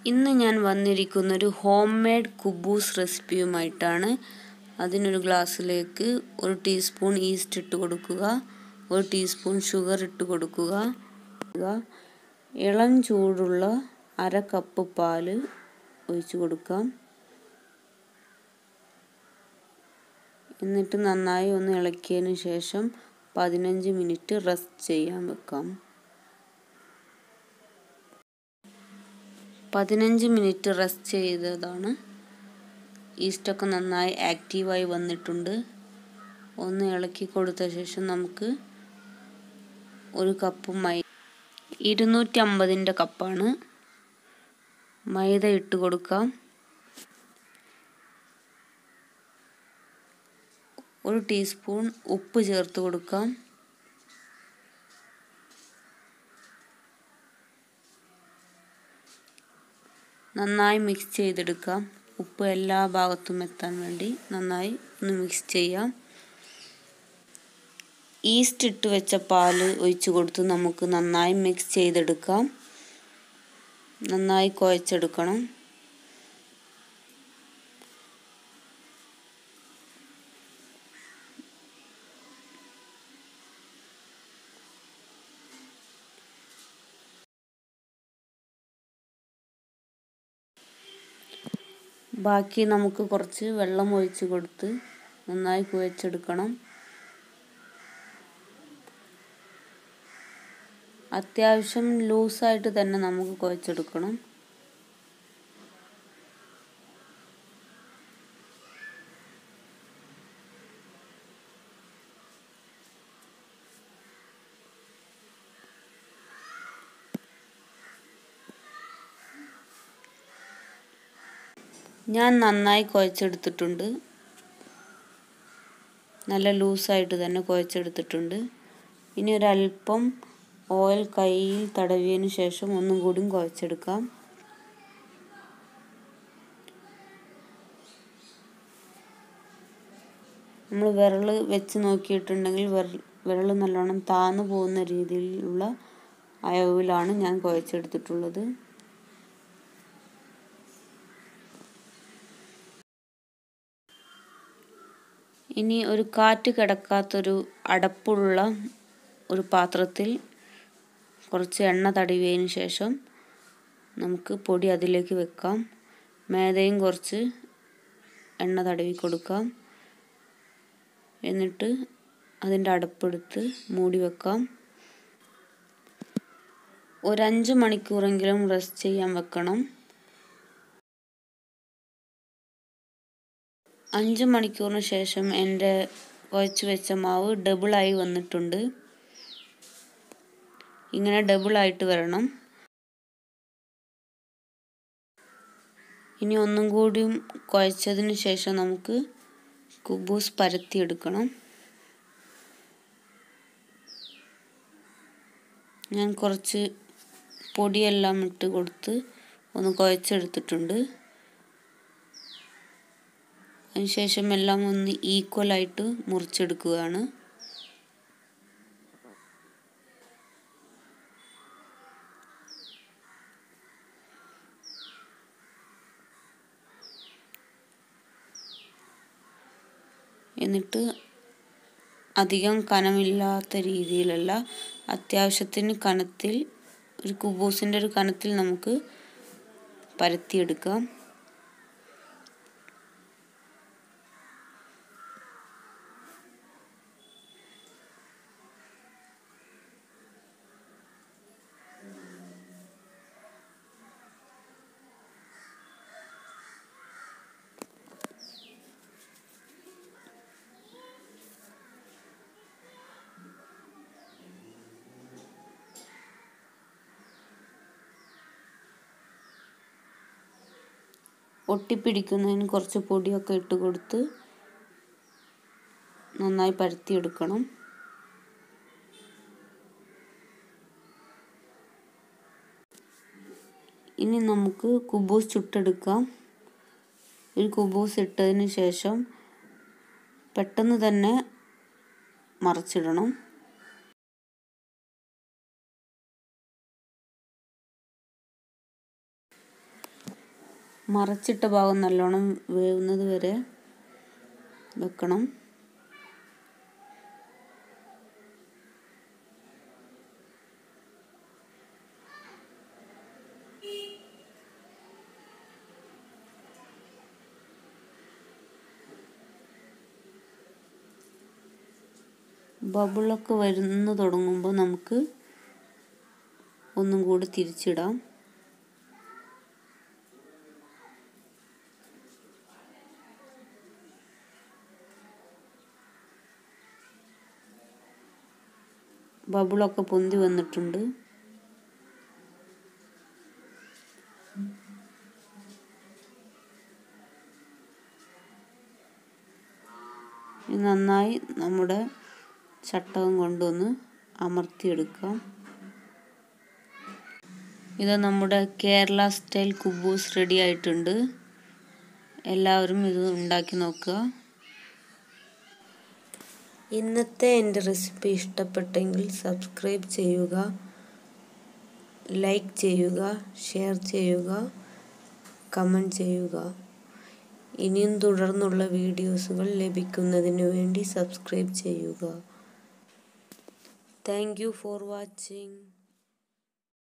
ഇന്ന് ഞാൻ വന്നിരിക്കുന്നൊരു home made കുബൂസ് റെസിപ്പിയുമായിട്ടാണ് അതിനൊരു ഗ്ലാസ്സിലേക്ക് ഒരു ടീസ്പൂൺ ഈസ്റ്റ് ഇട്ട് കൊടുക്കുക ഒരു ടീസ്പൂൺ ഷുഗർ ഇട്ട് കൊടുക്കുക ഇളം ചൂടുള്ള അര കപ്പ് പാല് ഒഴിച്ച് കൊടുക്കാം എന്നിട്ട് നന്നായി ഒന്ന് ഇളക്കിയതിന് ശേഷം പതിനഞ്ച് മിനിറ്റ് റെസ്റ്റ് ചെയ്യാൻ വെക്കാം പതിനഞ്ച് മിനിറ്റ് റെസ്റ്റ് ചെയ്തതാണ് ഈസ്റ്റൊക്കെ നന്നായി ആക്റ്റീവായി വന്നിട്ടുണ്ട് ഒന്ന് ഇളക്കി കൊടുത്ത ശേഷം നമുക്ക് ഒരു കപ്പ് മൈ ഇരുന്നൂറ്റി അമ്പതിൻ്റെ കപ്പാണ് മൈദ ഇട്ട് കൊടുക്കാം ഒരു ടീസ്പൂൺ ഉപ്പ് ചേർത്ത് കൊടുക്കാം നന്നായി മിക്സ് ചെയ്തെടുക്കാം ഉപ്പ് എല്ലാ ഭാഗത്തും എത്താൻ വേണ്ടി നന്നായി ഒന്ന് മിക്സ് ചെയ്യാം ഈസ്റ്റ് ഇട്ട് വെച്ച പാല് ഒഴിച്ച് കൊടുത്ത് നമുക്ക് നന്നായി മിക്സ് ചെയ്തെടുക്കാം നന്നായി കുഴച്ചെടുക്കണം ബാക്കി നമുക്ക് കുറച്ച് വെള്ളം ഒഴിച്ച് കൊടുത്ത് നന്നായി കുഴച്ചെടുക്കണം അത്യാവശ്യം ലൂസായിട്ട് തന്നെ നമുക്ക് കുഴച്ചെടുക്കണം ഞാൻ നന്നായി കുഴച്ചെടുത്തിട്ടുണ്ട് നല്ല ലൂസായിട്ട് തന്നെ കുഴച്ചെടുത്തിട്ടുണ്ട് ഇനി ഒരല്പം ഓയിൽ കയ്യിൽ തടവിയതിന് ശേഷം ഒന്നും കൂടി കുഴച്ചെടുക്കാം നമ്മൾ വിരൽ വെച്ച് നോക്കിയിട്ടുണ്ടെങ്കിൽ വിരൽ വിരൽ നല്ലോണം താന്നു പോകുന്ന രീതിയിലുള്ള അയവിലാണ് ഞാൻ കുഴച്ചെടുത്തിട്ടുള്ളത് ഇനി ഒരു കാറ്റ് കിടക്കാത്തൊരു അടപ്പുള്ള ഒരു പാത്രത്തിൽ കുറച്ച് എണ്ണ തടവിയതിന് ശേഷം നമുക്ക് പൊടി അതിലേക്ക് വെക്കാം മേതയും കുറച്ച് എണ്ണ തടവി കൊടുക്കാം എന്നിട്ട് അതിൻ്റെ അടപ്പെടുത്ത് മൂടി വെക്കാം ഒരഞ്ച് മണിക്കൂറെങ്കിലും റെസ്റ്റ് ചെയ്യാൻ വെക്കണം അഞ്ച് മണിക്കൂറിന് ശേഷം എൻ്റെ കുഴച്ച് വെച്ച മാവ് ഡബിളായി വന്നിട്ടുണ്ട് ഇങ്ങനെ ഡബിളായിട്ട് വരണം ഇനി ഒന്നും കൂടിയും കുഴച്ചതിന് ശേഷം നമുക്ക് കുബൂസ് പരത്തിയെടുക്കണം ഞാൻ കുറച്ച് പൊടിയെല്ലാം ഇട്ട് കൊടുത്ത് ഒന്ന് കുഴച്ചെടുത്തിട്ടുണ്ട് അതിനുശേഷം എല്ലാം ഒന്ന് ഈക്വലായിട്ട് മുറിച്ചെടുക്കുകയാണ് എന്നിട്ട് അധികം കനമില്ലാത്ത രീതിയിലല്ല അത്യാവശ്യത്തിന് കനത്തിൽ ഒരു കുബൂസിൻ്റെ ഒരു കനത്തിൽ നമുക്ക് പരത്തിയെടുക്കാം ഒട്ടിപ്പിടിക്കുന്നതിന് കുറച്ച് പൊടിയൊക്കെ ഇട്ട് കൊടുത്ത് നന്നായി പരത്തിയെടുക്കണം ഇനി നമുക്ക് കുബൂസ് ചുട്ടെടുക്കാം ഒരു കുബൂസ് ഇട്ടതിന് ശേഷം പെട്ടെന്ന് തന്നെ മറിച്ചിടണം മറച്ചിട്ട ഭാഗം നല്ലോണം വേവുന്നത് വരെ വെക്കണം ബബിളൊക്കെ വരുന്നു തുടങ്ങുമ്പോൾ നമുക്ക് ഒന്നും കൂടി തിരിച്ചിടാം ബബിളൊക്കെ പൊന്തി വന്നിട്ടുണ്ട് നന്നായി നമ്മുടെ ചട്ടകം കൊണ്ടൊന്ന് അമർത്തിയെടുക്കാം ഇത് നമ്മുടെ കേരള സ്റ്റൈൽ കുബൂസ് റെഡി ആയിട്ടുണ്ട് എല്ലാവരും ഇത് ഉണ്ടാക്കി നോക്കുക ഇന്നത്തെ എൻ്റെ റെസിപ്പി ഇഷ്ടപ്പെട്ടെങ്കിൽ സബ്സ്ക്രൈബ് ചെയ്യുക ലൈക്ക് ചെയ്യുക ഷെയർ ചെയ്യുക കമൻറ്റ് ചെയ്യുക ഇനിയും തുടർന്നുള്ള വീഡിയോസുകൾ ലഭിക്കുന്നതിന് വേണ്ടി സബ്സ്ക്രൈബ് ചെയ്യുക താങ്ക് യു ഫോർ വാച്ചിങ്